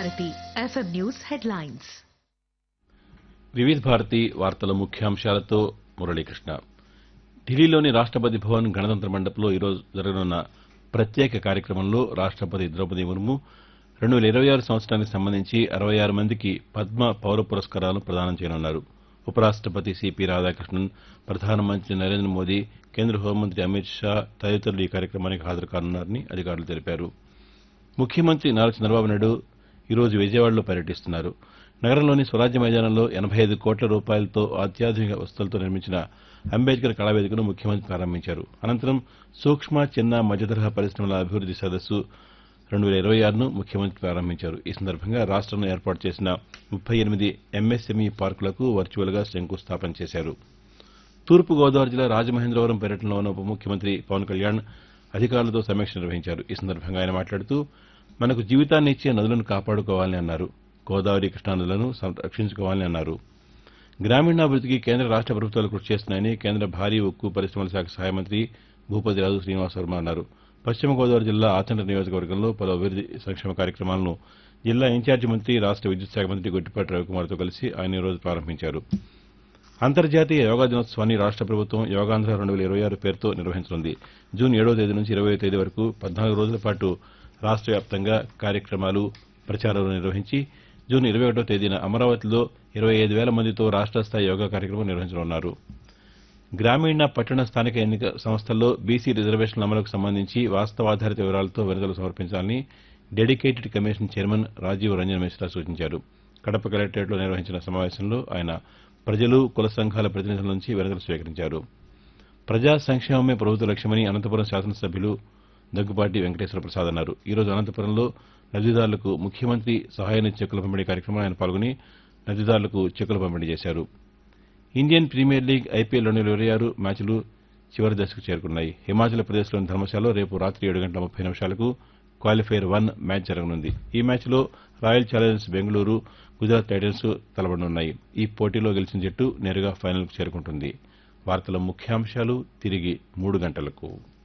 Bharati FM news headlines వివిధ భారతి వార్తల ముఖ్యాంశాలతో మురళీకృష్ణ ఢిల్లీలోని రాష్టపతి భవన్ గణతంత్ర మండపంలో ఈరోజు జరగనున్న ప్రత్యేక కార్యక్రమంలో రాష్టపతి ద్రౌపది ముర్ము రెండు వేల ఇరవై ఆరు సంవత్సరానికి సంబంధించి అరవై ఆరు మందికి పద్మ పౌర పురస్కారాలను ప్రదానం చేయనున్నారు ఉపరాష్టపతి సిపి రాధాకృష్ణన్ ప్రధానమంత్రి నరేంద్ర మోదీ కేంద్ర హోంమంత్రి అమిత్ షా తదితరులు ఈ కార్యక్రమానికి హాజరు కానున్నారని అధికారులు తెలిపారు ముఖ్యమంత్రి నారా చంద్రబాబు నాయుడు ఈరోజు విజయవాడలో పర్యటిస్తున్నారు నగరంలోని స్వరాజ్య మైదానంలో ఎనభై ఐదు కోట్ల రూపాయలతో అత్యాధునిక వసతులతో నిర్మించిన అంబేద్కర్ కళావేదికను ముఖ్యమంత్రి ప్రారంభించారు అనంతరం సూక్ష్మ చిన్న మధ్యతరహా పరిశ్రమల అభివృద్ది సదస్సు రెండు వేల ఇరవై ఆరును ముఖ్యమంత్రి ప్రారంభించారు ఈ సందర్భంగా రాష్టంలో ఏర్పాటు చేసిన ముప్పై ఎనిమిది ఎంఎస్ఎంఈ పార్కులకు వర్చువల్గా శంకుస్థాపన చేశారు తూర్పుగోదావరి జిల్లా రాజమహేంద్రవరం పర్యటనలో ఉన్న ఉప ముఖ్యమంత్రి పవన్ కళ్యాణ్ అధికారులతో సమీక్ష నిర్వహించారు ఈ సందర్భంగా ఆయన మాట్లాడుతూ మనకు జీవితాన్ని ఇచ్చే నదులను కాపాడుకోవాలని అన్నారు గోదావరి కృష్ణా నదులను సంరక్షించుకోవాలని అన్నారు గ్రామీణాభివృద్దికి కేంద్ర రాష్ట ప్రభుత్వాలు కృషి చేస్తున్నాయని కేంద్ర భారీ ఉక్కు పరిశ్రమల శాఖ సహాయ మంత్రి భూపతిరాజు శ్రీనివాస్ వర్మ అన్నారు పశ్చిమ గోదావరి జిల్లా ఆచంట నియోజకవర్గంలో పలు అభివృద్ది సంక్షేమ కార్యక్రమాలను జిల్లా ఇన్ఛార్జి మంత్రి రాష్ట విద్యుత్ శాఖ మంత్రి గొట్టిపాటి రవికుమార్తో కలిసి ఆయన ఈ రోజు ప్రారంభించారు అంతర్జాతీయ యోగా దినోత్సవాన్ని రాష్ట ప్రభుత్వం యోగాంధ్ర రెండు వేల ఇరవై ఆరు పేరుతో నిర్వహించనుంది జూన్ ఏడవ తేదీ నుంచి ఇరవై తేదీ వరకు పద్నాలుగు రోజుల పాటు రాష్ట వ్యాప్తంగా కార్యక్రమాలు ప్రచారాలు నిర్వహించి జూన్ ఇరవై ఒకటో తేదీన అమరావతిలో ఇరవై ఐదు వేల మందితో రాష్ట స్థాయి యోగా కార్యక్రమం నిర్వహించనున్నారు గ్రామీణ పట్టణ స్థానిక ఎన్నిక సంస్థల్లో బీసీ రిజర్వేషన్ల అమలుకు సంబంధించి వాస్తవాధారిత వివరాలతో విడుదల సమర్పించాలని dedicated commission chairman Rajiv Ranjan Mishra సూచించారు కడప కలెక్టరేట్లో నిర్వహించిన సమావేశంలో ఆయన ప్రజలు కుల సంఘాల ప్రతినిధుల నుంచి విడుదల స్వీకరించారు ప్రజా సంక్షేమమే ప్రభుత్వ లక్ష్యమని అనంతపురం శాసనసభ్యులు దగ్గుపాటి వెంకటేశ్వర ప్రసాద్ అన్నారు ఈ రోజు అనంతపురంలో లబ్దిదారులకు ముఖ్యమంత్రి సహాయ నిధి చెక్కుల పంపిణీ కార్యక్రమంలో ఆయన పాల్గొని లబ్దిదారులకు చెక్కులు పంపిణీ చేశారు ఇండియన్ ప్రీమియర్ లీగ్ ఐపీఎల్ రెండు వేల ఇరవై ఆరు మ్యాచ్లు చివరి దశకు చేరుకున్నాయి హిమాచల్ ప్రదేశ్లోని ధర్మశాలలో రేపు రాత్రి ఏడు గంటల ముప్పై నిమిషాలకు క్వాలిఫైర్ వన్ మ్యాచ్ జరగనుంది ఈ మ్యాచ్లో Royal Challengers Bengaluru Gujarat Titans తలపడనున్నాయి ఈ పోటీలో గెలిచిన జట్టు నేరుగా ఫైనల్కు చేరుకుంటుంది వార్తల ముఖ్యాంశాలు తిరిగి మూడు గంటలకు